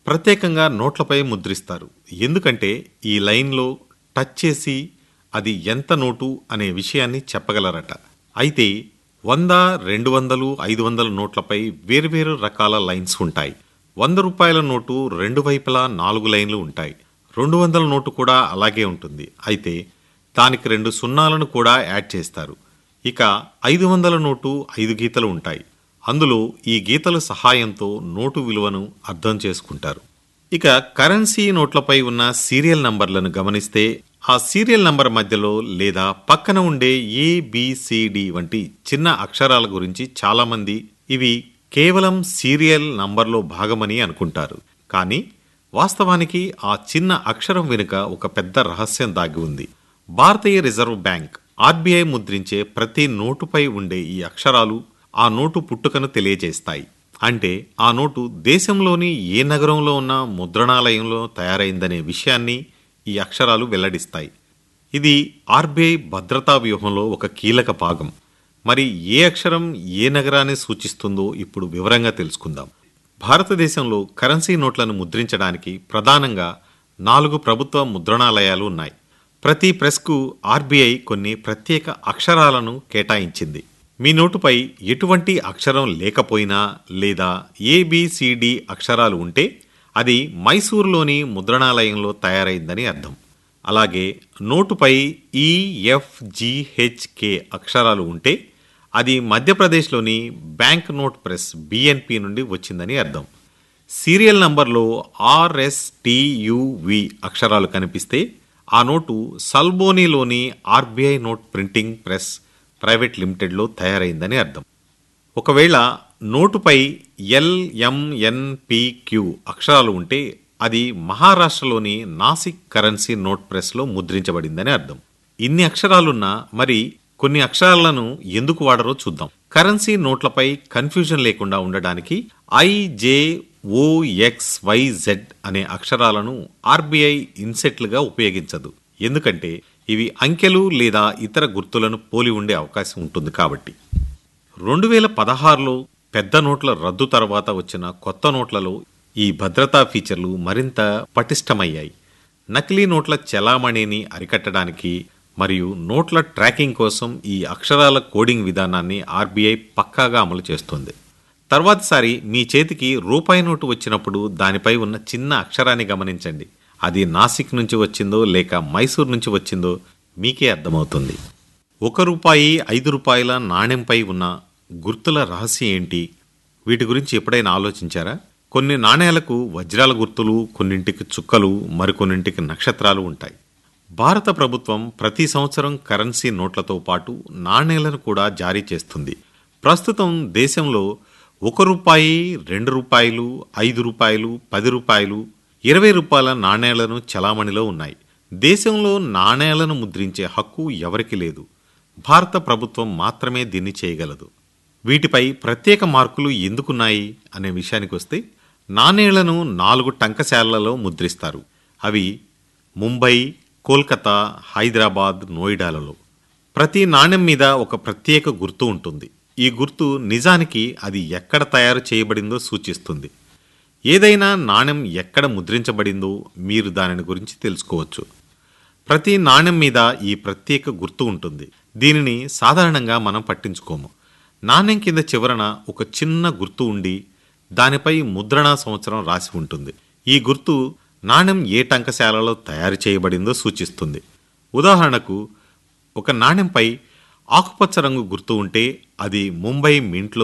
ప్రత్యేకంగా నోట్లపై ముద్రిస్తారు ఎందుకంటే ఈ లైన్లో టచ్ చేసి అది ఎంత నోటు అనే విషయాన్ని చెప్పగలరట అయితే వంద రెండు వందలు ఐదు వందల నోట్లపై వేర్వేరు రకాల లైన్స్ ఉంటాయి వంద రూపాయల నోటు రెండు వైపులా నాలుగు లైన్లు ఉంటాయి రెండు వందల నోటు కూడా అలాగే ఉంటుంది అయితే దానికి రెండు సున్నాలను కూడా యాడ్ చేస్తారు ఇక ఐదు వందల నోటు ఐదు గీతలు ఉంటాయి అందులో ఈ గీతల సహాయంతో నోటు విలువను అర్థం చేసుకుంటారు ఇక కరెన్సీ నోట్లపై ఉన్న సీరియల్ నంబర్లను గమనిస్తే ఆ సీరియల్ నంబర్ మధ్యలో లేదా పక్కన ఉండే ఏ బిసిడి వంటి చిన్న అక్షరాల గురించి చాలామంది ఇవి కేవలం సీరియల్ నంబర్లో భాగమని అనుకుంటారు కానీ వాస్తవానికి ఆ చిన్న అక్షరం వెనుక ఒక పెద్ద రహస్యం దాగి ఉంది భారతీయ రిజర్వ్ బ్యాంక్ ఆర్బీఐ ముద్రించే ప్రతి నోటుపై ఉండే ఈ అక్షరాలు ఆ నోటు పుట్టుకను తెలియజేస్తాయి అంటే ఆ నోటు దేశంలోని ఏ నగరంలో ఉన్న ముద్రణాలయంలో తయారైందనే విషయాన్ని ఈ అక్షరాలు వెల్లడిస్తాయి ఇది ఆర్బీఐ భద్రతా వ్యూహంలో ఒక కీలక భాగం మరి ఏ అక్షరం ఏ నగరాన్ని సూచిస్తుందో ఇప్పుడు వివరంగా తెలుసుకుందాం భారతదేశంలో కరెన్సీ నోట్లను ముద్రించడానికి ప్రధానంగా నాలుగు ప్రభుత్వ ముద్రణాలయాలు ఉన్నాయి ప్రతి ప్రెస్కు ఆర్బీఐ కొన్ని ప్రత్యేక అక్షరాలను కేటాయించింది మీ నోటుపై ఎటువంటి అక్షరం లేకపోయినా లేదా ఏబిసిడి అక్షరాలు ఉంటే అది మైసూరులోని ముద్రణాలయంలో తయారైందని అర్థం అలాగే నోటుపై ఈఎఫ్జిహెచ్కే అక్షరాలు ఉంటే అది మధ్యప్రదేశ్లోని బ్యాంక్ నోట్ ప్రెస్ బిఎన్పి నుండి వచ్చిందని అర్థం సీరియల్ నంబర్లో ఆర్ఎస్టియువి అక్షరాలు కనిపిస్తే ఆ నోటు సల్బోనీలోని RBI note printing press private లిమిటెడ్లో తయారైందని అర్థం ఒకవేళ నోటుపై ఎల్ఎంఎన్పిక్యూ అక్షరాలు ఉంటే అది మహారాష్ట్రలోని నాసిక్ కరెన్సీ నోట్ ప్రెస్లో ముద్రించబడిందని అర్థం ఇన్ని అక్షరాలున్నా మరి కొన్ని అక్షరాలను ఎందుకు వాడరో చూద్దాం కరెన్సీ నోట్లపై కన్ఫ్యూజన్ లేకుండా ఉండడానికి ఐజేఓఎక్స్వైజెడ్ అనే అక్షరాలను ఆర్బీఐ ఇన్సెట్లుగా ఉపయోగించదు ఎందుకంటే ఇవి అంకెలు లేదా ఇతర గుర్తులను పోలి ఉండే అవకాశం ఉంటుంది కాబట్టి రెండు వేల పదహారులో పెద్ద నోట్ల రద్దు తర్వాత వచ్చిన కొత్త నోట్లలో ఈ భద్రతా ఫీచర్లు మరింత పటిష్టమయ్యాయి నకిలీ నోట్ల చలామణిని అరికట్టడానికి మరియు నోట్ల ట్రాకింగ్ కోసం ఈ అక్షరాల కోడింగ్ విధానాన్ని ఆర్బీఐ పక్కాగా అమలు చేస్తుంది తర్వాతిసారి మీ చేతికి రూపాయి నోటు వచ్చినప్పుడు దానిపై ఉన్న చిన్న అక్షరాన్ని గమనించండి అది నాసిక్ నుంచి వచ్చిందో లేక మైసూర్ నుంచి వచ్చిందో మీకే అర్థమవుతుంది ఒక రూపాయి ఐదు రూపాయల నాణ్యంపై ఉన్న గుర్తుల రహస్యం ఏంటి వీటి గురించి ఎప్పుడైనా ఆలోచించారా కొన్ని నాణేలకు వజ్రాల గుర్తులు కొన్నింటికి చుక్కలు మరికొన్నింటికి నక్షత్రాలు ఉంటాయి భారత ప్రభుత్వం ప్రతి సంవత్సరం కరెన్సీ నోట్లతో పాటు నాణేలను కూడా జారీ చేస్తుంది ప్రస్తుతం దేశంలో ఒక రూపాయి రెండు రూపాయలు ఐదు రూపాయలు పది రూపాయలు ఇరవై రూపాయల నాణేలను చలామణిలో ఉన్నాయి దేశంలో నాణేలను ముద్రించే హక్కు ఎవరికి లేదు భారత ప్రభుత్వం మాత్రమే దీన్ని చేయగలదు వీటిపై ప్రత్యేక మార్కులు ఎందుకున్నాయి అనే విషయానికి వస్తే నాణేళ్లను నాలుగు టంకశాలలలో ముద్రిస్తారు అవి ముంబై కోల్కతా హైదరాబాద్ నోయిడాలలో ప్రతి నాణెం మీద ఒక ప్రత్యేక గుర్తు ఉంటుంది ఈ గుర్తు నిజానికి అది ఎక్కడ తయారు చేయబడిందో సూచిస్తుంది ఏదైనా నాణెం ఎక్కడ ముద్రించబడిందో మీరు దానిని గురించి తెలుసుకోవచ్చు ప్రతి నాణెం మీద ఈ ప్రత్యేక గుర్తు ఉంటుంది దీనిని సాధారణంగా మనం పట్టించుకోము నాణెం కింద చివరన ఒక చిన్న గుర్తు ఉండి దానిపై ముద్రణా సంవత్సరం రాసి ఉంటుంది ఈ గుర్తు నాణెం ఏ టంకశాలలో తయారు చేయబడిందో సూచిస్తుంది ఉదాహరణకు ఒక నాణెంపై ఆకుపచ్చ రంగు గుర్తు ఉంటే అది ముంబై మింట్లో